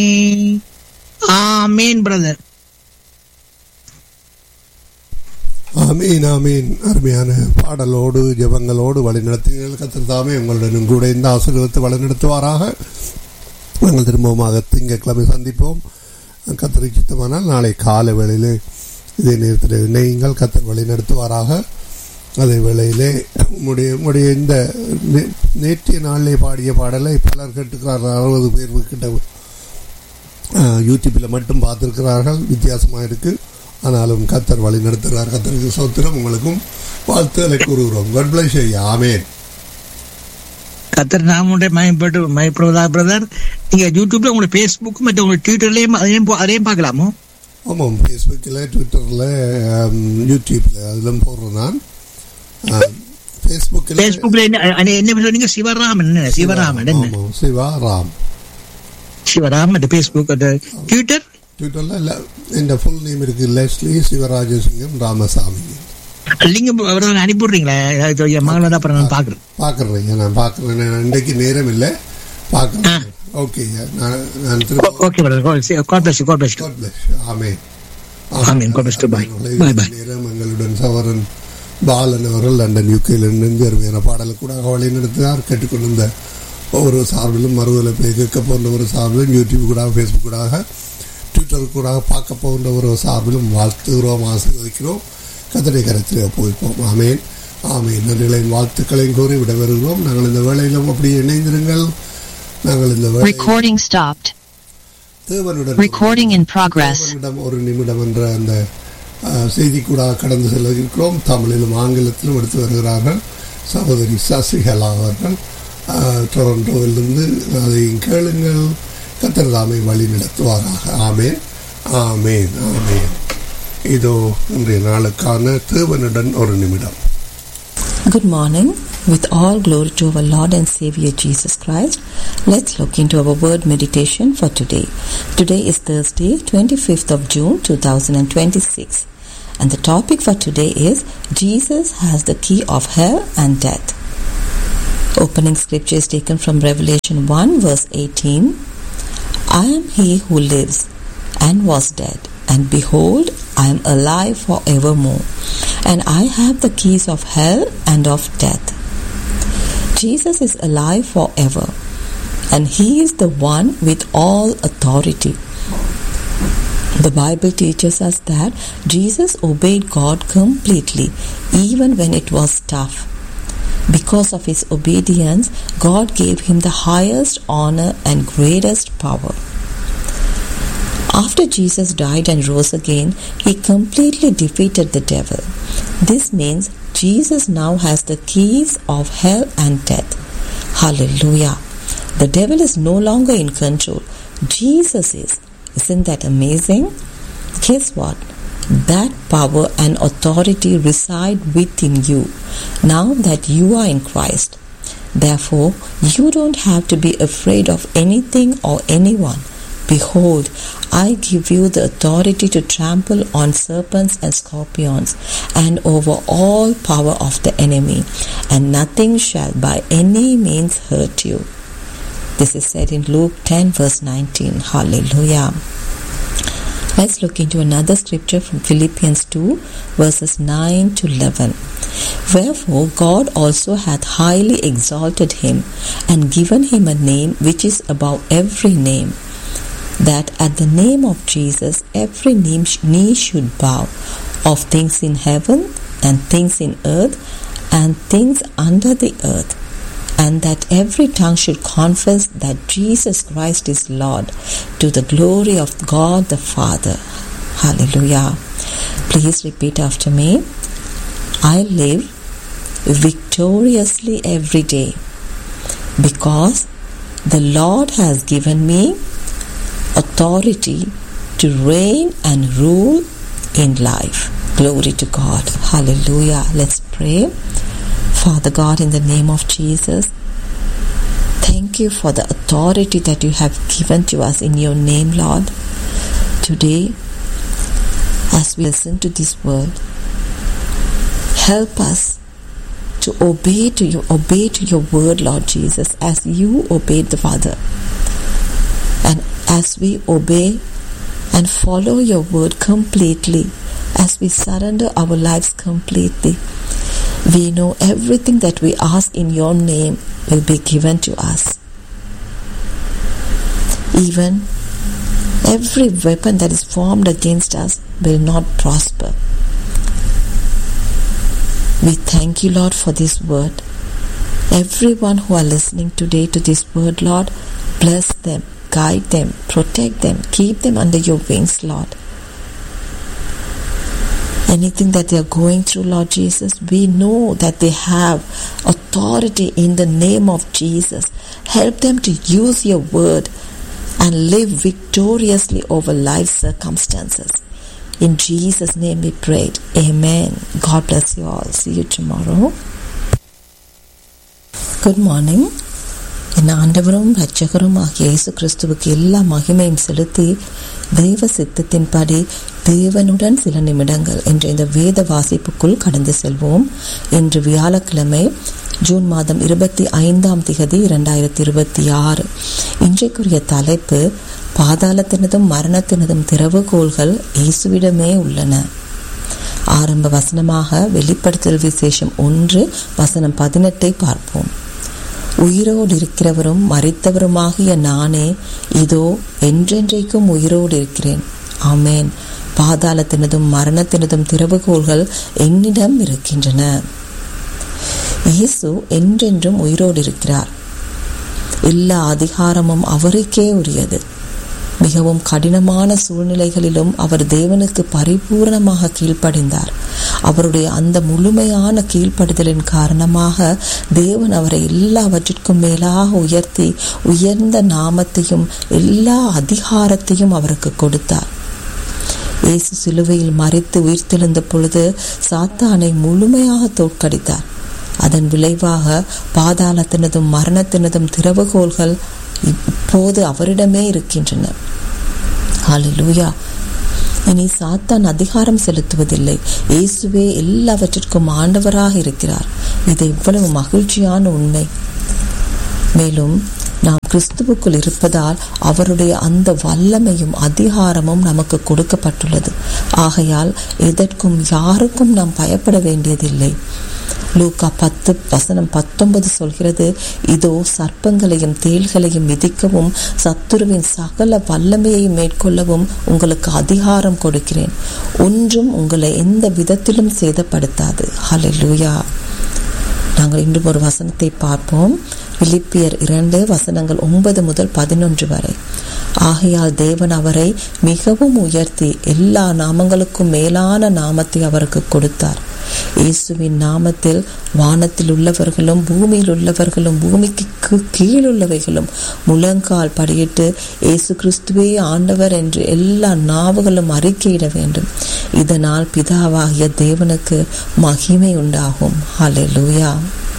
ஆமேன் brother ஆமீன் ஆமீன் அருமையான பாடலோடு ஜெபங்களோடு வழிநடத்துங்கள் கத்தர் தாமே உங்களுடனும் கூட இந்த ஆசீர்வாதத்தை வழிநடத்துவாராக நாங்கள் திரும்பவுமாக திங்கட்கிழமை சந்திப்போம் கத்தரை சுத்தமானால் நாளை காலை வேளையிலே இதே நேரத்தில் இணையுங்கள் கத்தர் வழி நடத்துவாராக அதே வேளையிலே உடைய உடைய இந்த நே- நேற்றைய நாளிலே பாடிய பாடலை பலர் கேட்டுக்கிறார்கள் அறுபது பேர் கிட்ட யூடியூப்பில் மட்டும் பார்த்துருக்கிறார்கள் வித்தியாசமாக இருக்கு ஆனாலும் கத்தர் வழி நடத்துகிறார் கத்தருக்கு சோத்திரம் உங்களுக்கும் வாழ்த்துக்களை கூறுகிறோம் God bless you. ஆமென் கத்தர் நாமுடைய மயப்பட்டு மயப்படுவதா பிரதர் நீங்க யூடியூப்ல உங்களோட பேஸ்புக் மற்றும் உங்களோட ட்விட்டர்லயும் அதையும் போ- அதையும் பார்க்கலாமோ ஆமாம் ஃபேஸ்புக்கில் ட்விட்டரில் யூடியூப்பில் அதிலும் போடுறேன் நான் ஃபேஸ்புக்கில் பேஸ்புக்ல என்ன அஹ் என்ன பேர் சொன்னீங்க சிவராமன் என்ன சிவராமன் என்ன ஆமாம் சிவா ராம் சிவராமன் அந்த பேஸ்புக் அந்த ட்விட்டர் ட்விட்டரில் இல்லை என் ஃபுல் நேம் இருக்கு லெஸ்லி சிவராஜசிங்கம் ராமசாமி லிங்க் அவர் அனுப்பி விடுறீங்களா ஏதாவது என் மகள் வந்து அப்புறம் நான் பாக்குறேன் பார்க்குறேங்க நான் பார்க்குறேன் நான் இன்றைக்கு நேரம் இல்லை பார்க்குறேன் ஓகே நான் நான் திரும்ப okay brother God bless God bless God bless. Amen. Amen. God bless you. Bye. Amen. Bye, bye. நேரம் எங்களுடன் சவரன் பாலன் அவர்கள் லண்டன் யூகேல இருந்து அருமையான பாடலை கூட வழி நடத்தினார் கேட்டுக்கொண்டிருந்த ஒவ்வொரு சார்பிலும் மறுதலை போய் கேட்க போன்ற ஒரு சார்பிலும் யூடியூப் கூட ஃபேஸ்புக் கூட ட்விட்டர் கூட பார்க்க போன்ற ஒரு சார்பிலும் வாழ்த்துகிறோம் ஆசீர்வதிக்கிறோம் கத்தடை கரத்தில் ஒப்புவிப்போம் ஆமேன் ஆமேன் நன்றிகளின் வாழ்த்துக்களையும் கூறி விட வருகிறோம் நாங்கள் இந்த வேலையிலும் அப்படியே இணைந்திருங்கள் நாங்கள் இந்த வேலை Recording stopped. தேவனுடன் Recording in progress. நிமிடம் ஒரு நிமிடம் என்ற அந்த அஹ், செய்தி கூட கடந்து செல்ல இருக்கிறோம் தமிழிலும் ஆங்கிலத்திலும் எடுத்து வருகிறார்கள் சகோதரி சசிகலா அவர்கள் அஹ், டொரண்டோவிலிருந்து அதை கேளுங்கள் கத்திரதாமை வழி நடத்துவாராக ஆமேன் ஆமேன் ஆமேன் இதோ இன்றைய நாளுக்கான தேவனுடன் ஒரு நிமிடம் Good morning. With all glory to our Lord and Savior Jesus Christ, let's look into our word meditation for today. Today is Thursday, 25th of June 2026. And the topic for today is Jesus has the key of hell and death. Opening scripture is taken from Revelation 1 verse 18. I am he who lives and was dead, and behold, I am alive forevermore, and I have the keys of hell and of death. Jesus is alive forever, and he is the one with all authority. The Bible teaches us that Jesus obeyed God completely, even when it was tough. Because of his obedience, God gave him the highest honor and greatest power. After Jesus died and rose again, he completely defeated the devil. This means Jesus now has the keys of hell and death. Hallelujah. The devil is no longer in control. Jesus is. Isn't that amazing? Guess what? That power and authority reside within you now that you are in Christ. Therefore, you don't have to be afraid of anything or anyone. Behold, I give you the authority to trample on serpents and scorpions and over all power of the enemy, and nothing shall by any means hurt you. This is said in Luke 10, verse 19. Hallelujah. Let's look into another scripture from Philippians 2, verses 9 to 11. Wherefore God also hath highly exalted him, and given him a name which is above every name, that at the name of Jesus every knee knee should bow, of things in heaven, and things in earth, and things under the earth and that every tongue should confess that Jesus Christ is Lord to the glory of God the Father. Hallelujah. Please repeat after me. I live victoriously every day because the Lord has given me authority to reign and rule in life. Glory to God. Hallelujah. Let's pray. Father God, in the name of Jesus, thank you for the authority that you have given to us in your name, Lord. Today, as we listen to this word, help us to obey to you, obey to your word, Lord Jesus, as you obeyed the Father. And as we obey and follow your word completely, as we surrender our lives completely, we know everything that we ask in your name will be given to us. Even every weapon that is formed against us will not prosper. We thank you, Lord, for this word. Everyone who are listening today to this word, Lord, bless them, guide them, protect them, keep them under your wings, Lord. Anything that they are going through, Lord Jesus, we know that they have authority in the name of Jesus. Help them to use your word and live victoriously over life circumstances. In Jesus' name we prayed. Amen. God bless you all. See you tomorrow. Good morning என் ஆண்டவரும் இரட்சகரும் ஆகிய இயேசு கிறிஸ்துவுக்கு எல்லா மகிமையும் செலுத்தி தெய்வ சித்தத்தின்படி தேவனுடன் சில நிமிடங்கள் என்ற இந்த வேத வாசிப்புக்குள் கடந்து செல்வோம் இன்று வியாழக்கிழமை ஜூன் மாதம் இருபத்தி ஐந்தாம் திகதி இரண்டாயிரத்தி இருபத்தி ஆறு இன்றைக்குரிய தலைப்பு பாதாளத்தினதும் மரணத்தினதும் திறவுகோள்கள் இயேசுவிடமே உள்ளன ஆரம்ப வசனமாக வெளிப்படுத்தல் விசேஷம் ஒன்று வசனம் பதினெட்டை பார்ப்போம் உயிரோடு இருக்கிறவரும் மறித்தவருமாகிய நானே இதோ என்றென்றைக்கும் உயிரோடு இருக்கிறேன் ஆமேன் பாதாளத்தினதும் மரணத்தினதும் திறவுகோள்கள் என்னிடம் இருக்கின்றன இயேசு என்றென்றும் உயிரோடு இருக்கிறார் எல்லா அதிகாரமும் அவருக்கே உரியது மிகவும் கடினமான சூழ்நிலைகளிலும் அவர் தேவனுக்கு பரிபூர்ணமாக கீழ்ப்படிந்தார் அவருடைய அந்த முழுமையான கீழ்ப்படிதலின் காரணமாக தேவன் அவரை எல்லாவற்றிற்கும் மேலாக உயர்த்தி உயர்ந்த நாமத்தையும் எல்லா அதிகாரத்தையும் அவருக்கு கொடுத்தார் இயேசு சிலுவையில் மறைத்து உயிர்த்தெழுந்த பொழுது சாத்தானை முழுமையாக தோற்கடித்தார் அதன் விளைவாக பாதாளத்தினதும் மரணத்தினதும் திறவுகோள்கள் இப்போது அவரிடமே இருக்கின்றன ஹalleluya இனி சாத்தான் அதிகாரம் செலுத்துவதில்லை இயேசுவே எல்லாவற்றிற்கும் ஆண்டவராக இருக்கிறார் இது எவ்வளவு மகிழ்ச்சியான உண்மை மேலும் நாம் கிறிஸ்துவுக்குள் இருப்பதால் அவருடைய அந்த வல்லமையும் அதிகாரமும் நமக்கு கொடுக்கப்பட்டுள்ளது ஆகையால் எதற்கும் யாருக்கும் நாம் பயப்பட வேண்டியதில்லை லூக்கா பத்து வசனம் பத்தொன்பது சொல்கிறது இதோ சர்ப்பங்களையும் தேள்களையும் மிதிக்கவும் சத்துருவின் சகல வல்லமையையும் மேற்கொள்ளவும் உங்களுக்கு அதிகாரம் கொடுக்கிறேன் ஒன்றும் உங்களை எந்த விதத்திலும் சேதப்படுத்தாது ஹalleluya நாங்கள் இன்று ஒரு வசனத்தை பார்ப்போம் பிலிப்பியர் இரண்டு வசனங்கள் ஒன்பது முதல் பதினொன்று வரை ஆகையால் தேவன் அவரை மிகவும் உயர்த்தி எல்லா நாமங்களுக்கும் மேலான நாமத்தை அவருக்கு கொடுத்தார் இயேசுவின் நாமத்தில் வானத்தில் உள்ளவர்களும் பூமியில் உள்ளவர்களும் பூமிக்கு கீழுள்ளவைகளும் முழங்கால் படியிட்டு இயேசு கிறிஸ்துவே ஆண்டவர் என்று எல்லா நாவுகளும் அறிக்கையிட வேண்டும் இதனால் பிதாவாகிய தேவனுக்கு மகிமை உண்டாகும் ஹalleluya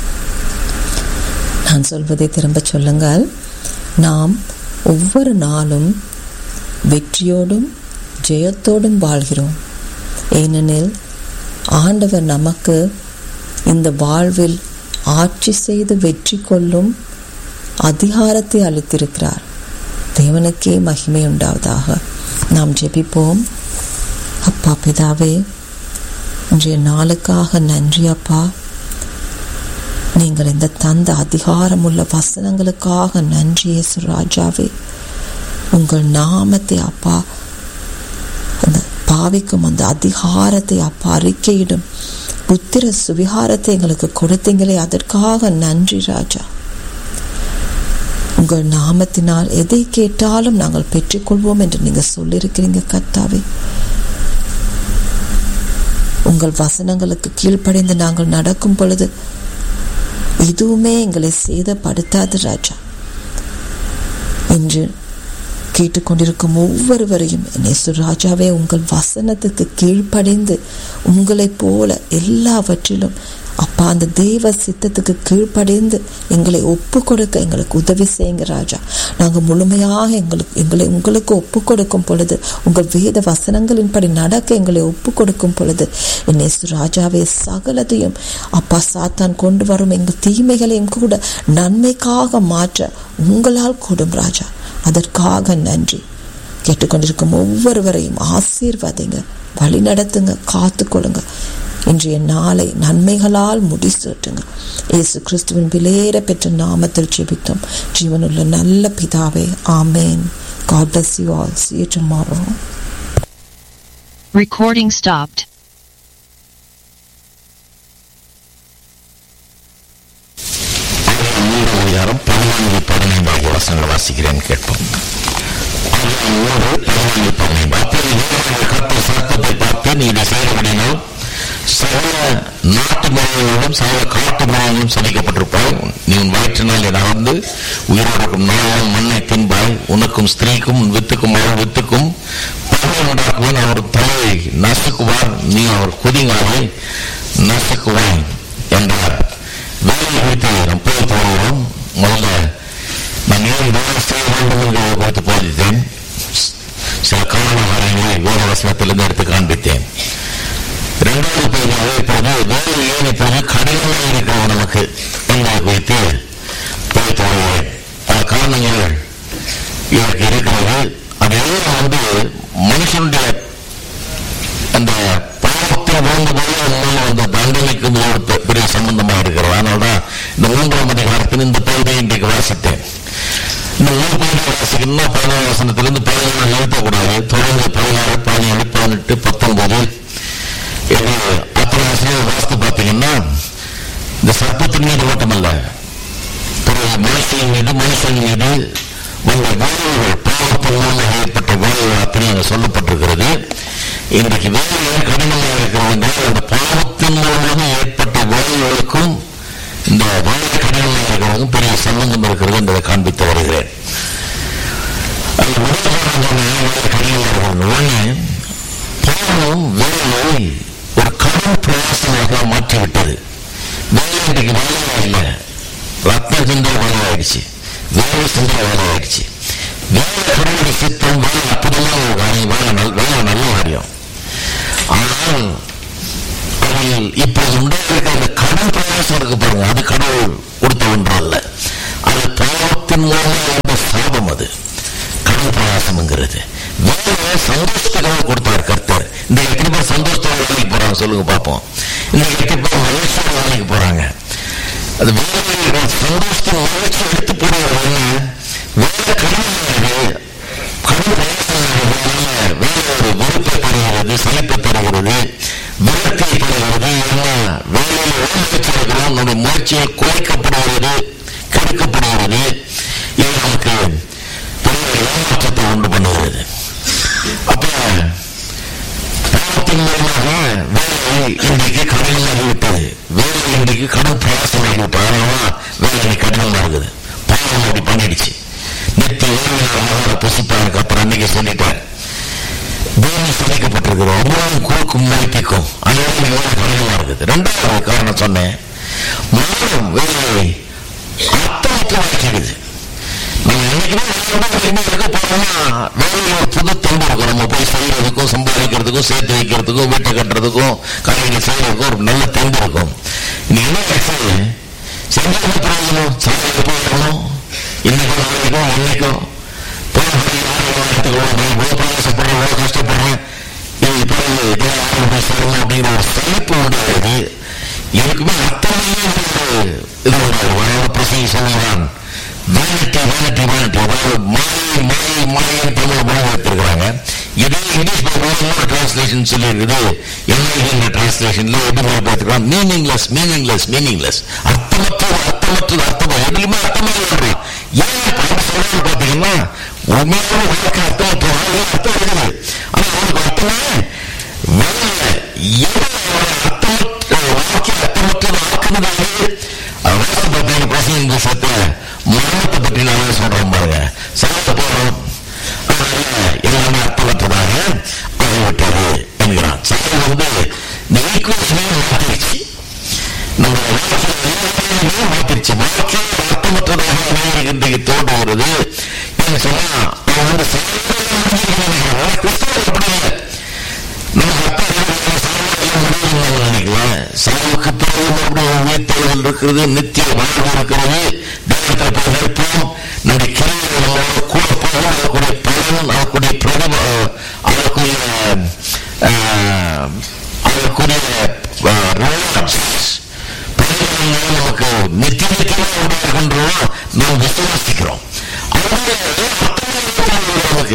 நான் சொல்வதை திரும்ப சொல்லுங்கள் நாம் ஒவ்வொரு நாளும் வெற்றியோடும் ஜெயத்தோடும் வாழ்கிறோம் ஏனெனில் ஆண்டவர் நமக்கு இந்த வாழ்வில் ஆட்சி செய்து வெற்றி கொள்ளும் அதிகாரத்தை அளித்திருக்கிறார் தேவனுக்கே மகிமை உண்டாவதாக நாம் ஜெபிப்போம் அப்பா பிதாவே இன்றைய நாளுக்காக நன்றி அப்பா நீங்கள் இந்த தந்த அதிகாரமுள்ள வசனங்களுக்காக நன்றி இயேசு ராஜாவே உங்கள் நாமத்தை அப்பா அந்த பாவிக்கும் அந்த அதிகாரத்தை அப்பா அறிக்கையிடும் புத்திர சுவிகாரத்தை எங்களுக்கு கொடுத்தீங்களே அதற்காக நன்றி ராஜா உங்கள் நாமத்தினால் எதை கேட்டாலும் நாங்கள் பெற்றுக்கொள்வோம் என்று நீங்க சொல்லியிருக்கிறீங்க கர்த்தாவே உங்கள் வசனங்களுக்கு கீழ்ப்படைந்து நாங்கள் நடக்கும் பொழுது எதுவுமே எங்களை சேதப்படுத்தாது ராஜா என்று கேட்டுக்கொண்டிருக்கும் ஒவ்வொருவரையும் நேசு ராஜாவே உங்கள் வசனத்துக்கு கீழ்ப்படைந்து உங்களைப் போல எல்லாவற்றிலும் அப்பா அந்த தெய்வ சித்தத்துக்கு கீழ்ப்படைந்து எங்களை ஒப்பு கொடுக்க எங்களுக்கு உதவி செய்யுங்க ராஜா நாங்கள் முழுமையாக எங்களுக்கு எங்களை உங்களுக்கு ஒப்பு கொடுக்கும் பொழுது உங்கள் வேத வசனங்களின்படி நடக்க எங்களை ஒப்பு கொடுக்கும் பொழுது என்னை ராஜாவே சகலதையும் அப்பா சாத்தான் கொண்டு வரும் எங்கள் தீமைகளையும் கூட நன்மைக்காக மாற்ற உங்களால் கூடும் ராஜா அதற்காக நன்றி கேட்டுக்கொண்டிருக்கும் ஒவ்வொருவரையும் ஆசீர்வாதிங்க வழி நடத்துங்க காத்துக்கொள்ளுங்க இன்றைய நாளை நன்மைகளால் முடிசூட்டுங்க இயேசு கிறிஸ்துவின் விலையேற பெற்ற நாமத்தில் ஜெபித்தோம் ஜீவனுள்ள நல்ல பிதாவே ஆமேன் God bless you all. See you tomorrow. Recording stopped. மூன்று அதிகாரம் பதினான்கு பதினைந்தாவது வசனங்கள் வாசிக்கிறேன் கேட்போம் அதிகாரம் மூன்று பதினான்கு பதினைந்து அப்போது யோவான் கர்த்தர் சத்தத்தை பார்த்து நீ இதை செய்யப்படினால் சகல நாட்டு மிருகங்களும் சகல காட்டு மிருகங்களும் சதிக்கப்பட்டிருப்பாய் நீ உன் வயிற்றினால் நடந்து உயிரோடு இருக்கும் நாளும் மண்ணை தின்பாய் உனக்கும் ஸ்திரீக்கும் உன் வித்துக்கும் அவர் வித்துக்கும் பகை உண்டாக்குவன் அவர் தலையை நசுக்குவார் நீ அவர் குதிங்காலை நசுக்குவாய் என்றார் வேலை குறித்து நாம் போய் போகிறோம் முதல்ல நான் ஏன் வேலை செய்ய வேண்டும் என்பதை குறித்து போதித்தேன் சில காரண காரியங்களை வேத வசனத்திலிருந்து எடுத்து காண்பித்தேன் இரண்டாவது பகுதியாக இப்போது வேலை ஏன் இப்போது கடினமாக இருக்கிறது நமக்கு என்பதை குறித்து போய் போகிறேன் பல காரணங்கள் இதற்கு இருக்கிறது அது எல்லாம் வந்து மனுஷனுடைய அந்த பாவத்தில் வாழ்ந்தபோது அதனால அந்த தண்டனைக்கு இது ஒரு பெ- பெரிய சம்பந்தமா இருக்கிறது அதனால்தான் இந்த மூன்றாம் அதிகாரத்தில் இந்த பகுதியை இன்றைக்கு வாசித்தேன் இந்த மூணு பகுதியை வாசிக்கணும்னா பதினாறு வசனத்திலிருந்து பதினாறு நிறுத்தக்கூடாது தொடர்ந்து பதினாறு பதினேழு பதினெட்டு பத்தொன்பது என்று அத்தனை வசனங்கள் வாசித்து பார்த்தீங்கன்னா இந்த சர்ப்பத்தின் மீது மட்டுமல்ல பிறகு மனுஷன் மீது மனுஷன் மீது வந்த விளைவுகள் பாவத்தின் மூலமாக ஏற்பட்ட விளைவுகள் அத்தனை அங்கே சொல்லப்பட்டிருக்கிறது இன்றைக்கு வேலையில் கடினமாக இருக்கிறது அந்த பாவத்தின் மூலமாக ஏற்பட்ட விளைவுகளுக்கும் இந்த வேலை கடினமாக இருக்கிறதுக்கும் பெரிய சம்பந்தம் இருக்கிறது என்பதை காண்பித்து வருகிறேன் அது முதல் கடினமாக இருக்கிறது ஒன்று பாவம் வேலையை ஒரு கடும் பிரயாசமாக மாற்றிவிட்டது வேலை இன்றைக்கு வேலையா இல்லை ரத்ன சிந்தனை வேலை ஆயிடுச்சு வேலை சிந்தனை வேலை ஆயிடுச்சு வேலை கடவுளுடைய சித்தம் வேலை அப்படிலாம் ஒரு காரியம் வேலை நல்ல வேலை நல்ல காரியம் ஆனால் அதில் இப்போது உண்டாயிருக்க அந்த கடன் பிரயாசம் இருக்கு பாருங்க அது கடவுள் கொடுத்த ஒன்று அல்ல அது பாவத்தின் மூலம் வந்த சாபம் அது கடன் பிரயாசம்ங்கிறது வேலையை சந்தோஷத்துக்காக கொடுத்தார் கர்த்தர் இந்த எத்தனை பேர் சந்தோஷத்தோட வேலைக்கு போறாங்க சொல்லுங்க பார்ப்போம் இந்த எத்தனை பேர் மகிழ்ச்சியோட வேலைக்கு போறாங்க அது வேலையை சந்தோஷத்தை மகிழ்ச்சி எடுத்து போடுறது வேலை கடமையானது கடன் பிரயாசமானது வேலை ஒரு வெறுப்பை தருகிறது சலிப்பை தருகிறது விரக்தியை தருகிறது என்ன வேலையில் உடம்பெற்றிருக்கிறோம் நம்முடைய முயற்சியில் குறைக்கப்படுகிறது கெடுக்கப்படுகிறது இது நமக்கு பெரிய ஏமாற்றத்தை உண்டு பண்ணுகிறது அப்ப பாவத்தின் மூலமாக வேலை இன்றைக்கு கடினமாகிவிட்டது வேலை இன்றைக்கு கடும் பிரயாசமாகிவிட்டது அதனால வேலை கடினமாகுது பாவம் அப்படி பண்ணிடுச்சு நித்திய வேலையாக புசிப்பாருக்கு அப்புறம் அன்னைக்கு சொல்லிட்டார் பூமி சிதைக்கப்பட்டிருக்கிறோம் அவ்வளவு குறுக்கும் மதிப்பிக்கும் அதனால வேலை கடினமா இருக்குது ரெண்டாவது காரணம் சொன்னேன் மரணம் வேலையை அர்த்தமற்றமாக்கிடுது நம்ம என்னைக்குமே வேலையோட இருக்க போனோம்னா வேலையில ஒரு புது தெம்பு இருக்கும் நம்ம போய் செய்யறதுக்கும் சம்பாதிக்கிறதுக்கும் சேர்த்து வைக்கிறதுக்கும் வீட்டை கட்டுறதுக்கும் காரியங்கள் செய்யறதுக்கும் ஒரு நல்ல தெம்பு இருக்கும் நீ என்ன ஆச்சு செஞ்சது பிரயோஜனம் சாப்பிட்டு போயிடணும் இன்னைக்கும் நாளைக்கும் அன்னைக்கும் போய் எடுத்துக்கலாம் நான் இவ்வளவு பிரயாசப்படுறேன் இவ்வளவு கஷ்டப்படுறேன் இது இப்படி இதே யாரும் போய் சொல்லணும் அப்படிங்கிற ஒரு சலிப்பு உண்டாது எனக்குமே அத்தனையே ஒரு இது ஒரு பிரசங்க சொல்லுவான் வேலட்டி வேலட்டி வேலட்டி அதாவது மாயை மாயை மாயை தமிழ் மொழி எடுத்திருக்கிறாங்க இதே இங்கிலீஷ் இன்னொரு டிரான்ஸ்லேஷன் சொல்லியிருக்குது என்ன டிரான்ஸ்லேஷன்ல எப்படி மொழி பார்த்துக்கலாம் மீனிங்லெஸ் மீனிங்லெஸ் மீனிங்லெஸ் அர்த்தமற்றது அர்த்தமற்றது அர்த்தம் எதுலையுமே அர்த்தமே இல்லை ஏன் அப்படி சொல்றது பார்த்தீங்கன்னா உண்மையான வாழ்க்கை அர்த்தமற்ற வாழ்க்கை அர்த்தம் இருக்குது ஆனா அவனுக்கு அர்த்தமே வேலை எவ்வளவு அர்த்தமற்ற வாழ்க்கை அர்த்தமற்றது ஆக்குனது அவசர பத்தின பிரசங்க சத்த மரணத்தை பற்றி நான் சொல்றேன் பாருங்க சாப்பிட்டு போறோம் அதனால எல்லாமே அர்த்தமற்றதாக ஆகிவிட்டது என்கிறான் சாப்பிட வந்து இந்த ஈக்குவேஷனே மாற்றிடுச்சு நம்ம வாழ்க்கையை மாற்றிருச்சு வாழ்க்கையை அர்த்தமற்றதாக இன்றைக்கு தோன்றுகிறது என்று சொன்னா அவன் வந்து கிறிஸ்தவ அப்படி இல்லை நினைக்கலாம் சாவுக்கு பிறகு மறுபடியும் உயிர்த்தெழுதல் இருக்கிறது நித்திய வாழ்வு இருக்கிறது தெய்வத்தை போய் நிற்போம் நம்முடைய கிரைகளோட கூட போக பரிம அதற்குரிய அஹ், அதற்குரிய அஹ், rewards, பிரதிபலன்கள் நமக்கு நித்திய நித்தியமாக உண்டாகின்றதோ நாம் விசுவாசிக்கிறோம் அதனுடைய அர்த்தங்கள் நமக்கு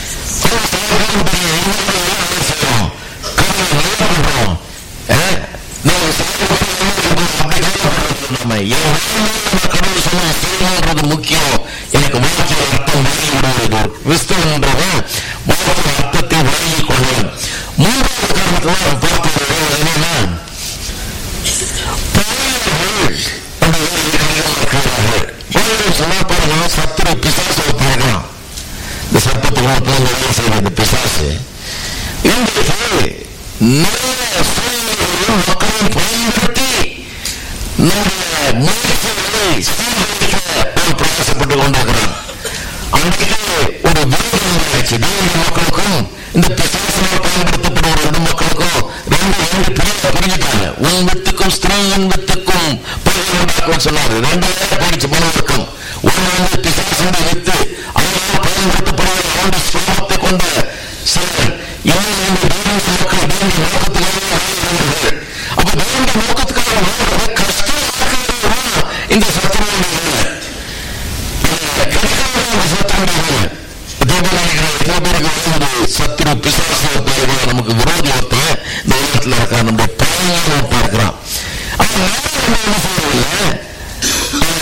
முக்கியம் எனக்கு வாழ்க்கையில் அர்த்தம் வெளியிடுவது கிறிஸ்தவன்றது வாழ்க்கை அர்த்தத்தை வழங்கிக் கொள்ளும் மூன்றாவது காரணத்தில் நாம் பார்த்தது என்னன்னா சத்துரு பிசாசு பார்க்கலாம் இந்த சத்தத்துக்குள்ள போய் வேலை செய்கிற இந்த பிசாசு இன்றைக்கு நிறைய சூழ்நிலைகளையும் மக்களையும் பயன்படுத்தி நம்முடைய முயற்சிகளை சீர்திருத்த ஒரு பிரயாசப்பட்டு கொண்டிருக்கிறான் அன்றைக்கு ஒரு விருதாச்சு தேவ மக்களுக்கும் இந்த பிசாசினால் பயன்படுத்தப்படுகிற இந்த மக்களுக்கும் ரெண்டு ரெண்டு பிரிவு பிரிஞ்சுட்டாங்க உன் வித்துக்கும் ஸ்திரீயின் வித்துக்கும் பிரிவு உண்டாக்கும் சொன்னாரு ரெண்டாயிரம் போயிடுச்சு போனதுக்கும் ஒன்று வந்து பிசாசின் வித்து அதனால் பயன்படுத்தப்படுகிற அவருடைய சுவாபத்தை கொண்ட சிலர் இன்னும் இந்த தேவனுடைய மக்கள் தேவனுடைய நோக்கத்துக்காக வாழ்கிறார்கள் அப்ப தேவனுடைய நோக்கத்துக்காக வாழ்றது கஷ்டமாக இந்த சத்தியம் சத்துரு பிசாசு நமக்கு விரோதி ஒருத்தன் இந்த உலகத்தில் இருக்க நம்ம பழமையான ஒருத்தன் இருக்கிறான் அவன் என்ன செய்யல